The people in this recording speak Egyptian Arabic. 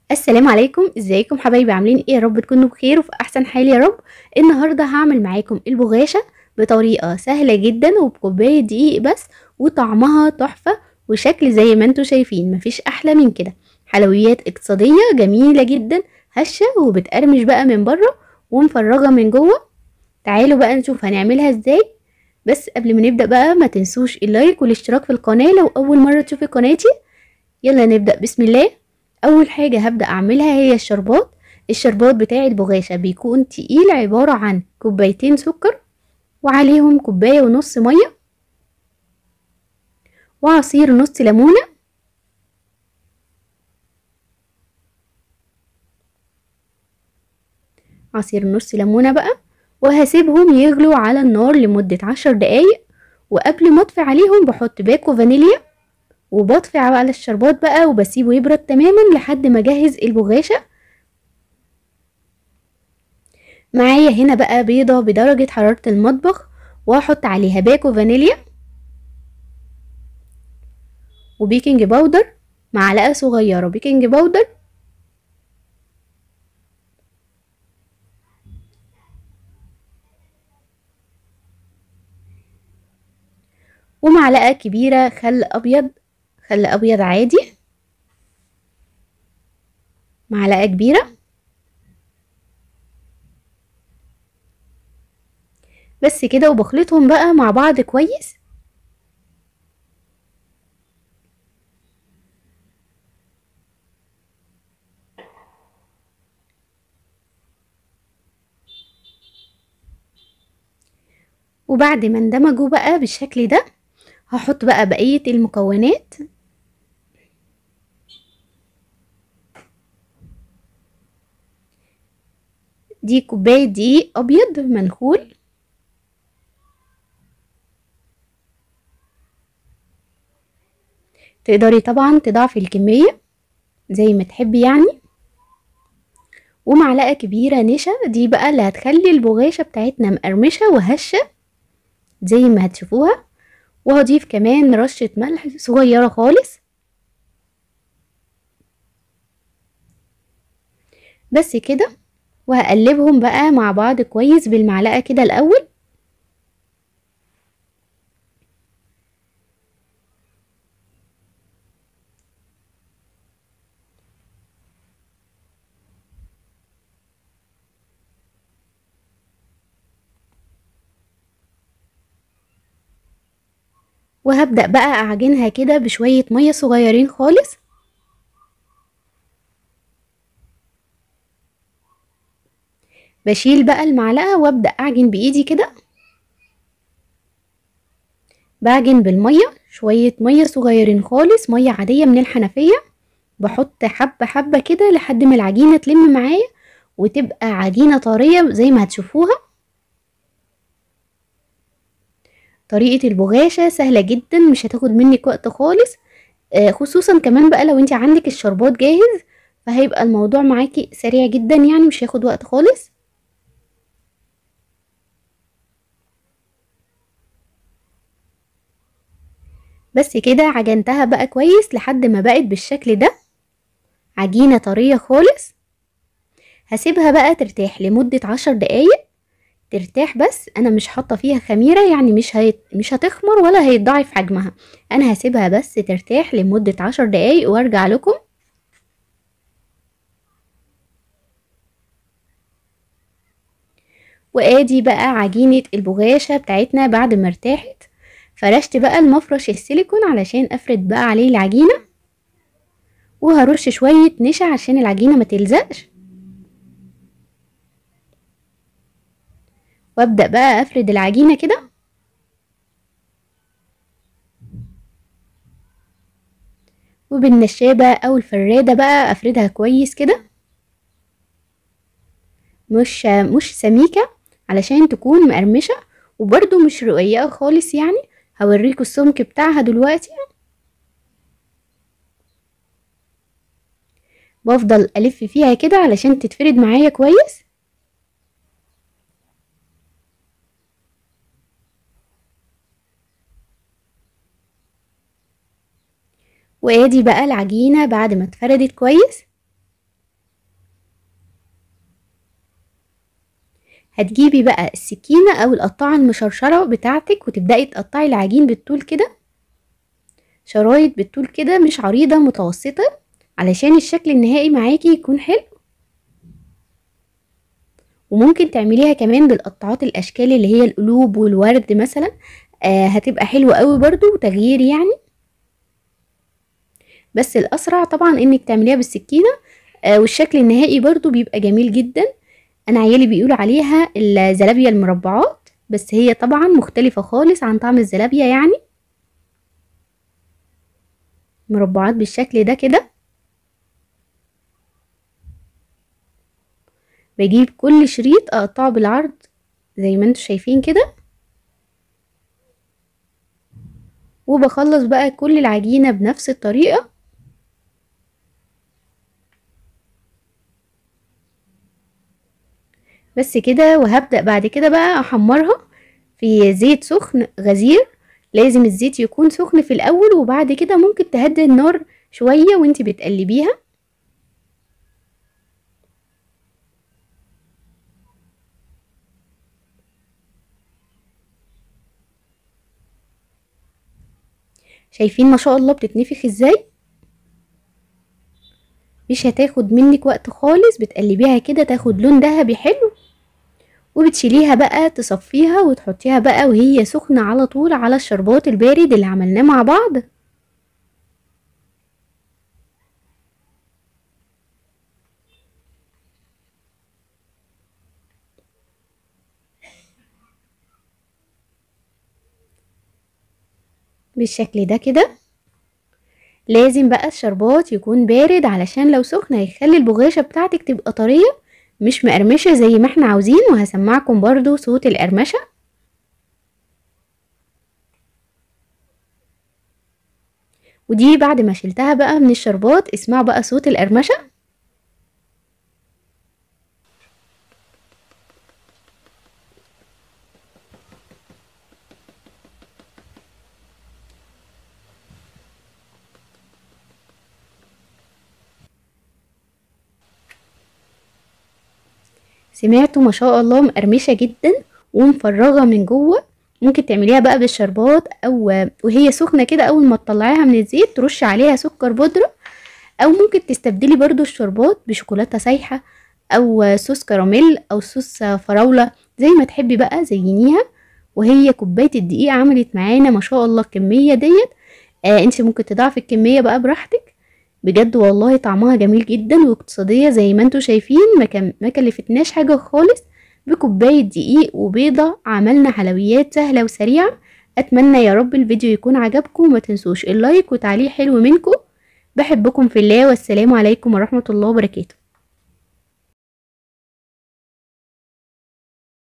السلام عليكم ازيكم حبايبي عاملين ايه يا رب تكونوا بخير وفي احسن حال يا رب النهارده هعمل معاكم البغاشه بطريقه سهله جدا وبكوبايه دقيق بس وطعمها تحفه وشكل زي ما انتوا شايفين مفيش احلى من كده حلويات اقتصاديه جميله جدا هشه وبتقرمش بقى من بره ومفرغه من جوه تعالوا بقى نشوف هنعملها ازاي بس قبل ما نبدا بقى ما تنسوش اللايك والاشتراك في القناه لو اول مره تشوفي قناتي يلا نبدا بسم الله اول حاجه هبدا اعملها هي الشربات الشربات بتاع البغاشه بيكون تقيل عباره عن كوبايتين سكر وعليهم كوبايه ونص ميه وعصير نص ليمونه عصير نص ليمونه بقى وهسيبهم يغلوا على النار لمده عشر دقايق وقبل ما اطفي عليهم بحط باكو فانيليا وبطفي على الشربات بقى وبسيبه يبرد تماما لحد ما اجهز البغاشة معايا هنا بقى بيضة بدرجة حرارة المطبخ واحط عليها باكو فانيليا وبيكنج باودر معلقة صغيرة بيكنج باودر ومعلقة كبيرة خل أبيض خل أبيض عادي معلقة كبيرة بس كده وبخلطهم بقى مع بعض كويس وبعد ما اندمجوا بقى بالشكل ده هحط بقى بقية المكونات دي كوباية دقيق أبيض منخول تقدري طبعا تضاعفي الكمية زي ما تحبي يعني ومعلقة كبيرة نشا دي بقى اللي هتخلي البغاشة بتاعتنا مقرمشة وهشة زي ما هتشوفوها وهضيف كمان رشة ملح صغيرة خالص بس كده وهقلبهم بقى مع بعض كويس بالمعلقة كده الأول وهبدأ بقى أعجنها كده بشوية مية صغيرين خالص بشيل بقى المعلقة وابدأ أعجن بإيدي كده بعجن بالمية شوية مية صغيرين خالص مية عادية من الحنفية بحط حبة حبة كده لحد ما العجينة تلم معايا وتبقى عجينة طرية زي ما هتشوفوها طريقة البغاشة سهلة جدا مش هتاخد منك وقت خالص آه خصوصا كمان بقى لو انت عندك الشربات جاهز فهيبقى الموضوع معاكي سريع جدا يعني مش هياخد وقت خالص بس كده عجنتها بقى كويس لحد ما بقت بالشكل ده عجينة طرية خالص هسيبها بقى ترتاح لمدة عشر دقايق ترتاح بس انا مش حاطه فيها خميره يعني مش هيت... مش هتخمر ولا هيتضاعف حجمها انا هسيبها بس ترتاح لمده عشر دقايق وارجع لكم وادي بقى عجينه البغاشه بتاعتنا بعد ما ارتاحت فرشت بقى المفرش السيليكون علشان افرد بقى عليه العجينه وهرش شويه نشا عشان العجينه ما تلزقش وابدأ بقى افرد العجينة كده وبالنشابة او الفرادة بقى افردها كويس كده مش مش سميكة علشان تكون مقرمشة وبرده مش رقيقة خالص يعني هوريكم السمك بتاعها دلوقتي بفضل الف فيها كده علشان تتفرد معايا كويس وادي بقى العجينة بعد ما اتفردت كويس هتجيبي بقى السكينة او القطاعة المشرشرة بتاعتك وتبدأي تقطعي العجين بالطول كده شرايط بالطول كده مش عريضة متوسطة علشان الشكل النهائي معاكي يكون حلو وممكن تعمليها كمان بالقطاعات الاشكال اللي هي القلوب والورد مثلا آه هتبقى حلوة قوي برضو وتغيير يعني بس الاسرع طبعا انك تعمليها بالسكينة آه والشكل النهائي برضو بيبقى جميل جدا انا عيالي بيقولوا عليها الزلابية المربعات بس هي طبعا مختلفة خالص عن طعم الزلابية يعني مربعات بالشكل ده كده بجيب كل شريط اقطعه بالعرض زي ما انتوا شايفين كده وبخلص بقى كل العجينة بنفس الطريقة بس كده وهبدأ بعد كده بقى احمرها في زيت سخن غزير لازم الزيت يكون سخن في الاول وبعد كده ممكن تهدي النار شوية وانتي بتقلبيها شايفين ما شاء الله بتتنفخ ازاي مش هتاخد منك وقت خالص بتقلبيها كده تاخد لون ذهبي حلو وبتشيليها بقى تصفيها وتحطيها بقى وهي سخنة على طول على الشربات البارد اللي عملناه مع بعض بالشكل ده كده لازم بقى الشربات يكون بارد علشان لو سخن هيخلي البغاشة بتاعتك تبقى طرية مش مقرمشة زي ما احنا عاوزين وهسمعكم برضو صوت القرمشة ودي بعد ما شلتها بقى من الشربات اسمعوا بقى صوت القرمشة سمعتوا ما شاء الله مقرمشة جدا ومفرغة من جوه ممكن تعمليها بقى بالشربات او وهي سخنة كده اول ما تطلعيها من الزيت ترشي عليها سكر بودرة او ممكن تستبدلي برضو الشربات بشوكولاتة سايحة او صوص كراميل او صوص فراولة زي ما تحبي بقى زينيها وهي كوباية الدقيق عملت معانا ما شاء الله الكمية ديت آه انت ممكن تضاعفي الكمية بقى براحتك بجد والله طعمها جميل جدا واقتصادية زي ما انتوا شايفين ما, ما كلفتناش حاجة خالص بكوباية دقيق وبيضة عملنا حلويات سهلة وسريعة اتمنى يا رب الفيديو يكون عجبكم وما تنسوش اللايك وتعليق حلو منكم بحبكم في الله والسلام عليكم ورحمة الله وبركاته